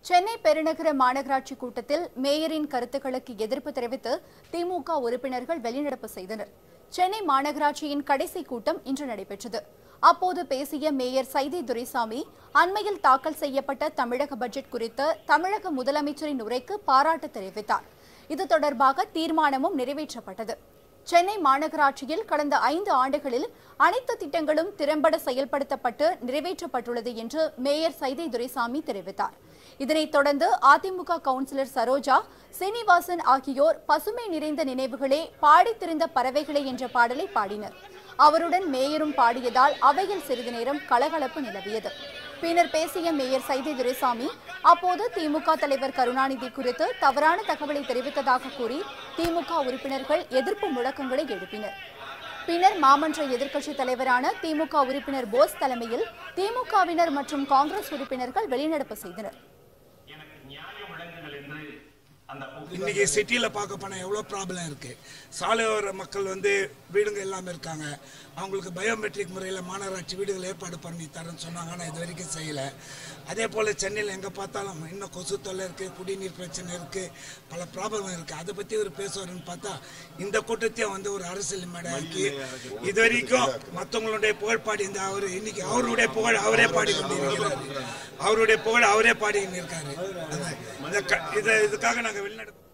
சென்னை பெருநகர மாநகராட்சி கூட்டத்தில் மேயரின் கருத்துக்களுக்கு எதிர்ப்பு தெரிவித்து திமுக உறுப்பினர்கள் வெளிநடப்பு செய்தனர் சென்னை மாநகராட்சியின் கடைசி கூட்டம் இன்று நடைபெற்றது அப்போது பேசிய மேயர் சைதை துரைசாமி அண்மையில் தாக்கல் செய்யப்பட்ட தமிழக பட்ஜெட் குறித்து தமிழக முதலமைச்சரின் உரைக்கு பாராட்டு தெரிவித்தார் இது தொடர்பாக தீர்மானமும் நிறைவேற்றப்பட்டது சென்னை மாநகராட்சியில் கடந்த ஐந்து ஆண்டுகளில் அனைத்து திட்டங்களும் திறம்பட செயல்படுத்தப்பட்டு நிறைவேற்றப்பட்டுள்ளது என்று மேயர் சைதை துரைசாமி தெரிவித்தார் இதனைத் தொடர்ந்து அதிமுக கவுன்சிலர் சரோஜா சீனிவாசன் ஆகியோர் பசுமை நிறைந்த நினைவுகளே பாடித் திரிந்த பறவைகளே என்ற பாடலை பாடினர் அவருடன் மேயரும் பாடியதால் அவையில் சிறிது நேரம் கலகலப்பு நிலவியது பின்னர் பேசிய மேயர் சைதை துரைசாமி அப்போது திமுக தலைவர் கருணாநிதி குறித்து தவறான தகவலை தெரிவித்ததாக கூறி திமுக உறுப்பினர்கள் எதிர்ப்பு முழக்கங்களை எழுப்பினர் பின்னர் மாமன்ற எதிர்க்கட்சித் தலைவரான திமுக உறுப்பினர் போஸ் தலைமையில் திமுகவினர் மற்றும் காங்கிரஸ் உறுப்பினர்கள் வெளிநடப்பு செய்தனர் எனக்கு நியாயம் வழங்குங்கள் என்று அந்த இன்னைக்கு சிட்டியில் பார்க்க போனால் எவ்வளோ ப்ராப்ளம் இருக்குது சாலையோர மக்கள் வந்து வீடுங்க இல்லாமல் இருக்காங்க அவங்களுக்கு பயோமெட்ரிக் முறையில் மாநகராட்சி வீடுகள் ஏற்பாடு பண்ணி தரேன்னு சொன்னாங்க ஆனால் இது வரைக்கும் செய்யலை அதே போல் சென்னையில் எங்கே பார்த்தாலும் இன்னும் கொசு தொல்லை இருக்குது குடிநீர் பிரச்சனை இருக்குது பல ப்ராப்ளம் இருக்குது அதை பற்றி ஒரு பேசுவாருன்னு பார்த்தா இந்த கூட்டத்தையும் வந்து ஒரு அரசியல் மேடையாக்கி இது வரைக்கும் மற்றவங்களுடைய புகழ் பாடி இந்த அவர் இன்னைக்கு அவருடைய புகழ் அவரே பாடி கொண்டிருக்கிறார் அவருடைய புகழ் அவரே பாடி இருக்காரு அதான். இந்த க- இதை இதுக்காக நாங்கள் வெளிநடப்பு